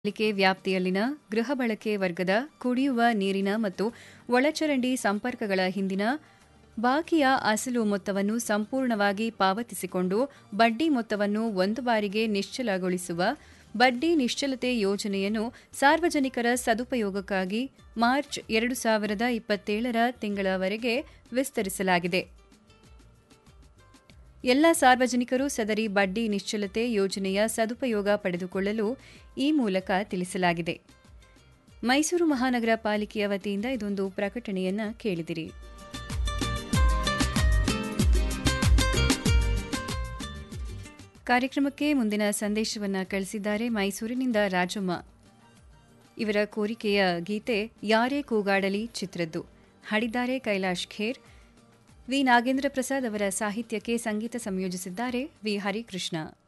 ಪಾಲಿಕೆ ವ್ಯಾಪ್ತಿಯಲ್ಲಿನ ಗೃಹ ಬಳಕೆ ವರ್ಗದ ಕುಡಿಯುವ ನೀರಿನ ಮತ್ತು ಒಳಚರಂಡಿ ಸಂಪರ್ಕಗಳ ಹಿಂದಿನ ಬಾಕಿಯ ಅಸಲು ಮೊತ್ತವನ್ನು ಸಂಪೂರ್ಣವಾಗಿ ಪಾವತಿಸಿಕೊಂಡು ಬಡ್ಡಿ ಮೊತ್ತವನ್ನು ಒಂದು ಬಾರಿಗೆ ನಿಶ್ಚಲಗೊಳಿಸುವ ಬಡ್ಡಿ ನಿಶ್ಚಲತೆ ಯೋಜನೆಯನ್ನು ಸಾರ್ವಜನಿಕರ ಸದುಪಯೋಗಕ್ಕಾಗಿ ಮಾರ್ಚ್ ಎರಡು ಸಾವಿರದ ಇಪ್ಪತ್ತೇಳರ ತಿಂಗಳವರೆಗೆ ವಿಸ್ತರಿಸಲಾಗಿದೆ ಎಲ್ಲ ಸಾರ್ವಜನಿಕರು ಸದರಿ ಬಡ್ಡಿ ನಿಶ್ಚಲತೆ ಯೋಜನೆಯ ಸದುಪಯೋಗ ಪಡೆದುಕೊಳ್ಳಲು ಈ ಮೂಲಕ ತಿಳಿಸಲಾಗಿದೆ ಮೈಸೂರು ಮಹಾನಗರ ಪಾಲಿಕೆಯ ವತಿಯಿಂದ ಇದೊಂದು ಪ್ರಕಟಣೆಯನ್ನ ಕೇಳಿದಿರಿ ಕಾರ್ಯಕ್ರಮಕ್ಕೆ ಮುಂದಿನ ಸಂದೇಶವನ್ನ ಕಳಿಸಿದ್ದಾರೆ ಮೈಸೂರಿನಿಂದ ರಾಜಮ್ಮ ಇವರ ಕೋರಿಕೆಯ ಗೀತೆ ಯಾರೇ ಕೂಗಾಡಲಿ ಚಿತ್ರದ್ದು ಹಾಡಿದ್ದಾರೆ ಕೈಲಾಶ್ ಖೇರ್ ವಿ ನಾಗೇಂದ್ರ ಪ್ರಸಾದ್ ಅವರ ಸಾಹಿತ್ಯಕ್ಕೆ ಸಂಗೀತ ಸಂಯೋಜಿಸಿದ್ದಾರೆ ವಿ ಹರಿಕೃಷ್ಣ